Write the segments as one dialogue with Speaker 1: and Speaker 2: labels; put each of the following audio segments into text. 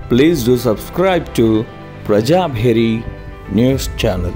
Speaker 1: Please do subscribe to Prajabheri News Channel.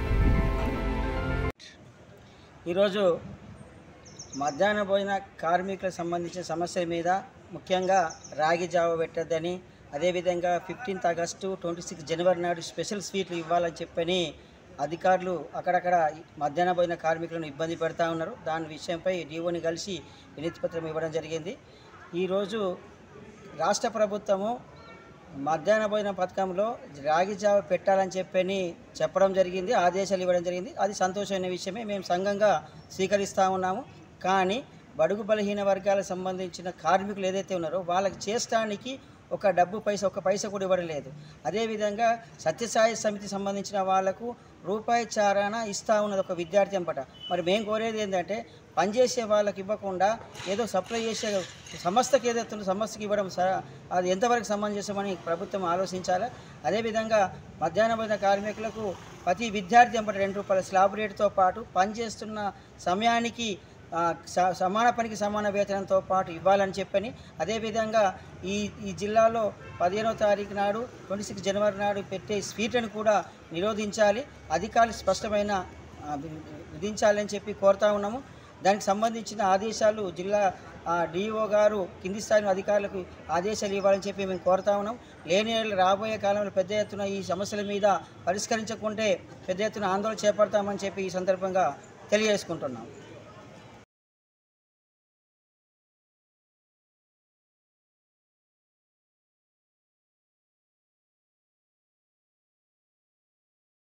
Speaker 2: ఈరోజు మధ్యాహ్న భోజన కార్మికులకు సంబంధించిన సమస్యల మీద ముఖ్యంగా రాగి జావ పెట్టద్దని అదేవిధంగా ఫిఫ్టీన్త్ ఆగస్టు ట్వంటీ సిక్స్ జనవరి నాడు స్పెషల్ స్వీట్లు ఇవ్వాలని చెప్పని అధికారులు అక్కడక్కడ మధ్యాహ్న భోజన కార్మికులను ఇబ్బంది పెడతా ఉన్నారు దాని విషయంపై డీఓని కలిసి వినతి పత్రం ఇవ్వడం జరిగింది ఈరోజు రాష్ట్ర ప్రభుత్వము మధ్యాహ్న భోజన పథకంలో రాగి జావ పెట్టాలని చెప్పని చెప్పడం జరిగింది ఆదేశాలు ఇవ్వడం జరిగింది అది సంతోషమైన విషయమే మేము సంఘంగా స్వీకరిస్తూ ఉన్నాము కానీ బడుగు బలహీన వర్గాలకు సంబంధించిన కార్మికులు ఏదైతే ఉన్నారో వాళ్ళకి చేస్తానికి ఒక డబ్బు పైస ఒక పైసా కూడా ఇవ్వడం లేదు అదేవిధంగా సత్యసాయి సమితి సంబంధించిన వాళ్లకు రూపాయి చారాన ఇస్తా ఉన్నది ఒక విద్యార్థి అంపట మరి మేము కోరేది ఏంటంటే పనిచేసే వాళ్ళకి ఇవ్వకుండా ఏదో సప్లై చేసే సంస్థకి ఏదైతే ఉందో సంస్థకి ఇవ్వడం స- అది ఎంతవరకు సమంజసమని ప్రభుత్వం ఆలోచించాలి అదేవిధంగా మధ్యాహ్న భోజన కార్మికులకు ప్రతి విద్యార్థి అంపట రెండు రూపాయల స్లాబ్ రేటుతో పాటు పనిచేస్తున్న సమయానికి ఆ, స- సమాన పనికి సమాన వేతనంతో పాటు ఇవ్వాలని చెప్పని అదేవిధంగా ఈ ఈ జిల్లాలో పదిహేనో తారీఖు నాడు ట్వంటీ సిక్స్ జనవరి నాడు పెట్టే స్వీట్లను కూడా నిరోధించాలి అధికారులు స్పష్టమైన ఆ, వి- విధించాలని చెప్పి కోరుతా ఉన్నాము దానికి సంబంధించిన ఆదేశాలు జిల్లా డిఓ గారు కింది స్థాయి అధికారులకు ఆదేశాలు ఇవ్వాలని చెప్పి మేము కోరుతా ఉన్నాం లేని ఏళ్ళు రాబోయే కాలంలో పెద్ద ఎత్తున ఈ సమస్యల మీద పరిష్కరించకుంటే పెద్ద ఎత్తున ఆందోళన చేపడతామని చెప్పి ఈ సందర్భంగా తెలియజేసుకుంటున్నాం